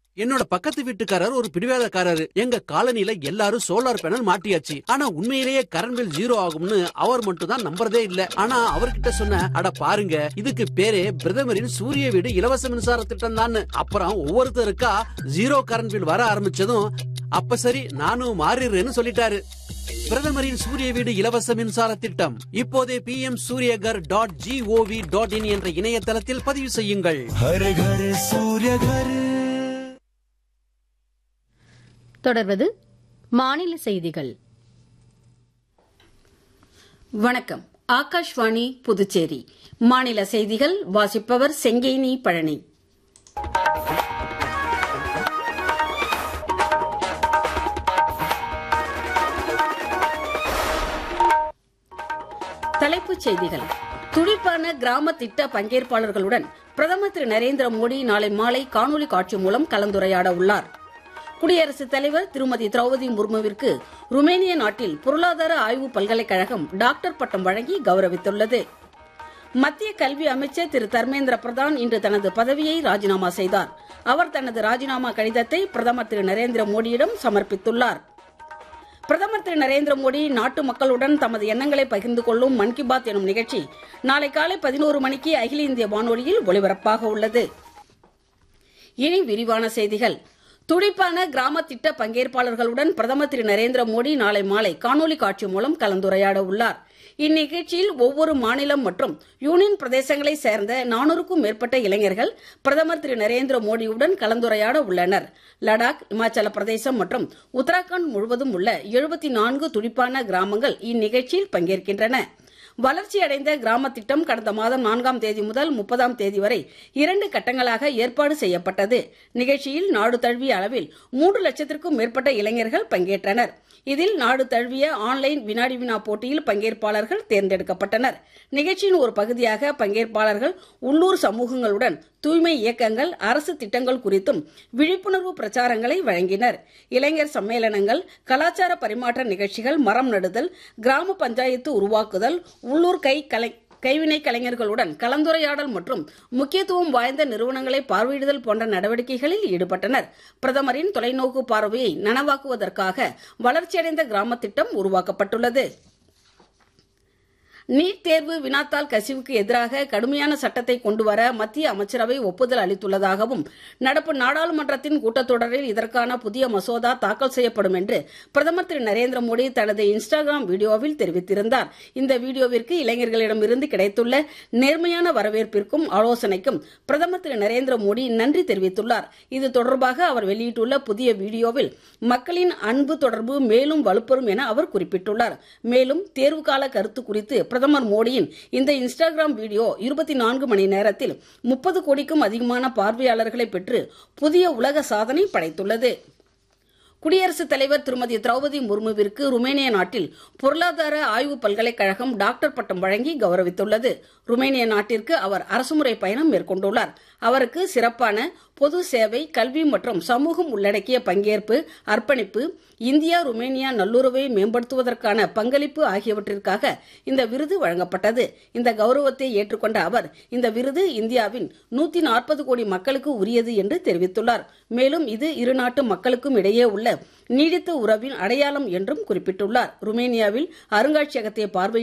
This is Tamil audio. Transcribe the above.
என்னோட பக்கத்து வீட்டுக்காரர் ஒரு பிடிவாதக்காரரு எங்க காலனில எல்லாரும் சோலார் பேனல் மாட்டியாச்சு ஆனா உண்மையிலேயே கரண்ட் பில் ஜீரோ ஆகும்னு அவர் மட்டும் தான் நம்புறதே இல்ல ஆனா அவர்கிட்ட சொன்ன அட பாருங்க இதுக்கு பேரே பிரதமரின் சூரிய வீடு இலவச மின்சார திட்டம் தான் அப்புறம் ஒவ்வொருத்தருக்கா ஜீரோ கரண்ட் பில் வர ஆரம்பிச்சதும் அப்ப சரி நானும் மாறிடுறேன்னு சொல்லிட்டாரு பிரதமரின் சூரிய வீடு இலவச மின்சார திட்டம் இப்போதே P M Suryaghar dot gov dot in என்ற இணையதளத்தில் பதிவு செய்யுங்கள் हर घर सूर्य घर தொடர்வது மாநில செய்திகள் வணக்கம் ஆகாஷ்வாணி புதுச்சேரி மாநில செய்திகள் வாசிப்பவர் செங்கேனி பழனி தலைப்புச் செய்திகள் துடிப்பான கிராம திட்ட பங்கேற்பாளர்களுடன் பிரதமர் திரு நரேந்திர மோடி நாளை மாலை காணொலி காட்சி மூலம் கலந்துரையாட உள்ளார் குடியரசுத் தலைவர் திருமதி திரௌபதி முர்முவிற்கு ருமேனிய நாட்டில் பொருளாதார ஆய்வு பல்கலைக்கழகம் டாக்டர் பட்டம் வழங்கி கௌரவித்துள்ளது மத்திய கல்வி அமைச்சர் திரு தர்மேந்திர பிரதான் இன்று தனது பதவியை ராஜினாமா செய்தார் அவர் தனது ராஜினாமா கடிதத்தை பிரதமர் திரு நரேந்திர மோடியிடம் சமர்ப்பித்துள்ளார் பிரதமர் திரு நரேந்திர மோடி நாட்டு மக்களுடன் தமது எண்ணங்களை பகிர்ந்து கொள்ளும் மன் கி பாத் எனும் நிகழ்ச்சி நாளை காலை பதினோரு மணிக்கு அகில இந்திய வானொலியில் ஒலிபரப்பாக உள்ளது இனி விரிவான செய்திகள் துடிப்பான கிராம திட்ட பங்கேற்பாளர்களுடன் பிரதமர் திரு நரேந்திர மோடி நாளை மாலை காணொலி காட்சி மூலம் கலந்துரையாட உள்ளார் இந்நிகழ்ச்சியில் ஒவ்வொரு மாநிலம் மற்றும் யூனியன் பிரதேசங்களைச் சேர்ந்த நானூறுக்கும் மேற்பட்ட இளைஞர்கள் பிரதமர் திரு நரேந்திர மோடியுடன் கலந்துரையாட உள்ளனர் லடாக் இமாச்சல பிரதேசம் மற்றும் உத்தராகண்ட் முழுவதும் உள்ள எழுபத்தி நான்கு துடிப்பான கிராமங்கள் இந்நிகழ்ச்சியில் பங்கேற்கின்றன வளர்ச்சியடைந்த கிராம திட்டம் கடந்த மாதம் நான்காம் தேதி முதல் முப்பதாம் தேதி வரை இரண்டு கட்டங்களாக ஏற்பாடு செய்யப்பட்டது நிகழ்ச்சியில் நாடு தழுவிய அளவில் மூன்று லட்சத்திற்கும் மேற்பட்ட இளைஞர்கள் பங்கேற்றனர் இதில் நாடு தழுவிய ஆன்லைன் வினாடி வினா போட்டியில் பங்கேற்பாளர்கள் தேர்ந்தெடுக்கப்பட்டனர் நிகழ்ச்சியின் ஒரு பகுதியாக பங்கேற்பாளர்கள் உள்ளூர் சமூகங்களுடன் தூய்மை இயக்கங்கள் அரசு திட்டங்கள் குறித்தும் விழிப்புணர்வு பிரச்சாரங்களை வழங்கினர் இளைஞர் சம்மேளனங்கள் கலாச்சார பரிமாற்ற நிகழ்ச்சிகள் மரம் நடுதல் கிராம பஞ்சாயத்து உருவாக்குதல் உள்ளூர் கை கலை கைவினை கலைஞர்களுடன் கலந்துரையாடல் மற்றும் முக்கியத்துவம் வாய்ந்த நிறுவனங்களை பார்வையிடுதல் போன்ற நடவடிக்கைகளில் ஈடுபட்டனர் பிரதமரின் தொலைநோக்கு பார்வையை நனவாக்குவதற்காக வளர்ச்சியடைந்த கிராம திட்டம் உருவாக்கப்பட்டுள்ளது நீட் தேர்வு வினாத்தாள் கசிவுக்கு எதிராக கடுமையான சட்டத்தை கொண்டுவர மத்திய அமைச்சரவை ஒப்புதல் அளித்துள்ளதாகவும் நடப்பு நாடாளுமன்றத்தின் கூட்டத்தொடரில் இதற்கான புதிய மசோதா தாக்கல் செய்யப்படும் என்று பிரதமர் திரு நரேந்திர மோடி தனது இன்ஸ்டாகிராம் வீடியோவில் தெரிவித்திருந்தார் இந்த வீடியோவிற்கு இளைஞர்களிடமிருந்து கிடைத்துள்ள நேர்மையான வரவேற்பிற்கும் ஆலோசனைக்கும் பிரதமர் திரு நரேந்திர மோடி நன்றி தெரிவித்துள்ளார் இது தொடர்பாக அவர் வெளியிட்டுள்ள புதிய வீடியோவில் மக்களின் அன்பு தொடர்பு மேலும் வலுப்பெறும் என அவர் குறிப்பிட்டுள்ளார் மேலும் தேர்வுகால கருத்து குறித்து பிரதமர் மோடியின் இந்த இன்ஸ்டாகிராம் வீடியோ இருபத்தி நான்கு மணி நேரத்தில் முப்பது கோடிக்கும் அதிகமான பார்வையாளர்களை பெற்று புதிய உலக சாதனை படைத்துள்ளது குடியரசுத் தலைவர் திருமதி திரௌபதி முர்முவிற்கு ருமேனிய நாட்டில் பொருளாதார ஆய்வு பல்கலைக்கழகம் டாக்டர் பட்டம் வழங்கி கௌரவித்துள்ளது ருமேனிய நாட்டிற்கு அவர் அரசுமுறை பயணம் மேற்கொண்டுள்ளார் அவருக்கு சிறப்பான பொது சேவை கல்வி மற்றும் சமூகம் உள்ளடக்கிய பங்கேற்பு அர்ப்பணிப்பு இந்தியா ருமேனியா நல்லுறவை மேம்படுத்துவதற்கான பங்களிப்பு ஆகியவற்றிற்காக இந்த விருது வழங்கப்பட்டது இந்த கௌரவத்தை ஏற்றுக்கொண்ட அவர் இந்த விருது இந்தியாவின் நூத்தி நாற்பது கோடி மக்களுக்கு உரியது என்று தெரிவித்துள்ளார் மேலும் இது இரு நாட்டு மக்களுக்கும் இடையே உள்ள நீடித்த உறவின் அடையாளம் என்றும் குறிப்பிட்டுள்ளார் ருமேனியாவில் அருங்காட்சியகத்தை பார்வை